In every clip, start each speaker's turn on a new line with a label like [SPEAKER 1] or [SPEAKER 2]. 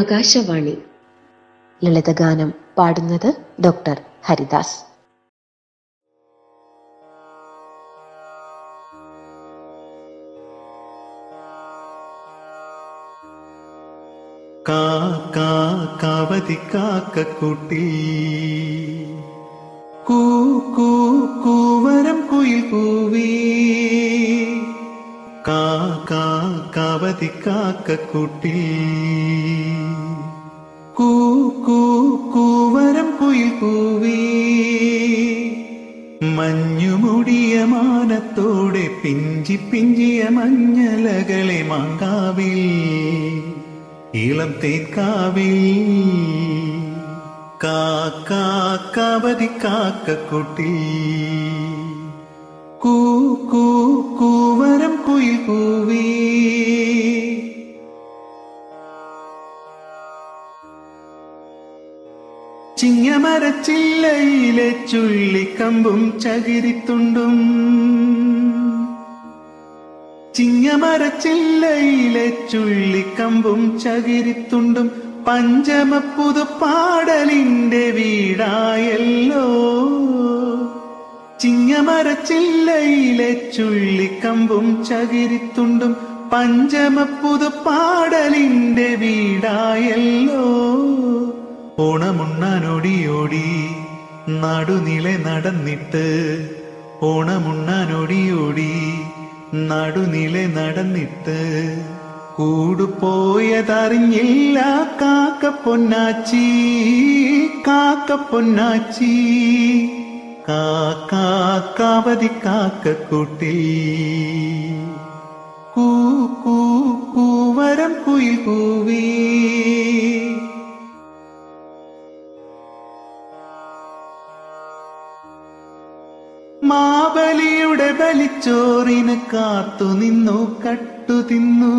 [SPEAKER 1] ആകാശവാണി ലളിതഗാനം പാടുന്നത് ഡോക്ടർ ഹരിദാസ്
[SPEAKER 2] കാ കാ കാവതി കാക്കക്കുട്ടി കൂ കൂ കൂവരം കുയിൽ കൂവി കാ കാ കാവതി കാക്കക്കുട്ടി കൂ കൂ കൂവരം കുയിൽ കൂവി മഞ്ഞുമുടിയ മാനത്തോടെ പിഞ്ചി പിഞ്ചിയ മഞ്ഞലകളെ മാങ്കാവിൽ ഇളം തേക്കാവിൽ കാക്കാ കാവതി കാക്കക്കുട്ടി കൂ കൂ കൂവരം കുയിൽ കൂവി ചിങ്ങമരച്ചില്ലയിലെ ചുള്ളിക്കമ്പും ചകിരിത്തുണ്ടും ചിങ്ങമരച്ചില്ലയിലെ ചുള്ളിക്കമ്പും ചകിരിത്തുണ്ടും പഞ്ചമപ്പുതുപ്പാടലിന്റെ വീടായല്ലോ ചിങ്ങമരച്ചില്ലയിലെ ചുള്ളിക്കമ്പും ചകിരിത്തുണ്ടും പഞ്ചമപ്പുതുപ്പാടലിന്റെ വീടായല്ലോ ഓണമുണ്ണാനൊടിയോടി നടുനിലെ നടന്നിട്ട് ഓണമുണ്ണാനൊടിയോടി നടുനിലെ നടന്നിട്ട് കൂടുപോയതറിഞ്ഞില്ല കാക്ക പൊന്നാച്ചി കാക്ക പൊന്നാച്ചി കാക്കാ കാവതി കാക്കക്കുട്ടി കൂ കൂ കൂവരം കുയിൽ കൂവി മാബലിയുടെ ബലിച്ചോറിന് കാത്തു നിന്നു കട്ടു തിന്നു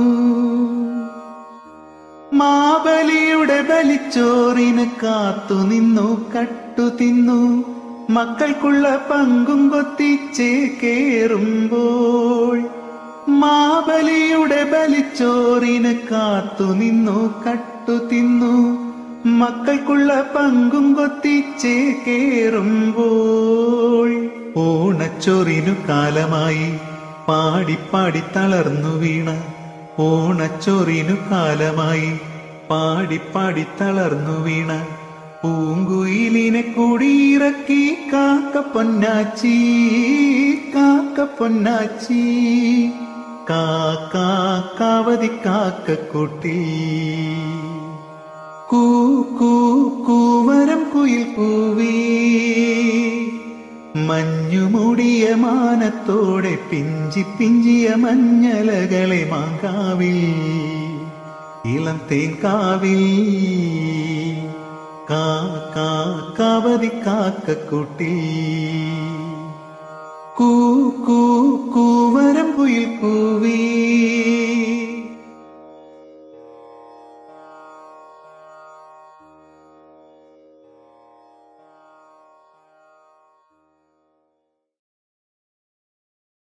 [SPEAKER 2] മാബലിയുടെ ബലിച്ചോറിന് കാത്തു നിന്നു കട്ടു തിന്നു മക്കൾക്കുള്ള പങ്കും കൊത്തിച്ചേ കേറുമ്പോൾ മാബലിയുടെ ബലിച്ചോറിന് കാത്തു നിന്നു കട്ടു തിന്നു മക്കൾക്കുള്ള പങ്കും കൊത്തിച്ചേ കേറുമ്പോൾ ഓണച്ചോറിനു കാലമായി പാടി പാടി തളർന്നു വീണ ഓണച്ചോറിനു കാലമായി പാടി പാടി തളർന്നു വീണ പൂങ്കുയിലിനെ കുടിയിറക്കി കാക്ക പൊന്നാച്ചി കാക്ക പൊന്നാച്ചി കാക്കാ കാവതി കാക്കക്കുട്ടി കൂ കൂ കൂവരം കുയിൽ കൂവി മഞ്ഞുമൂടിയ മാനത്തോടെ പിഞ്ചി പിഞ്ചിയ മഞ്ഞലകളെ മാങ്കാവിൽ ഇളം തേൻകാവിൽ കാ കാ കാവതി കാക്കക്കുട്ടി കൂ കൂ കൂവരം കുയിൽ കൂവി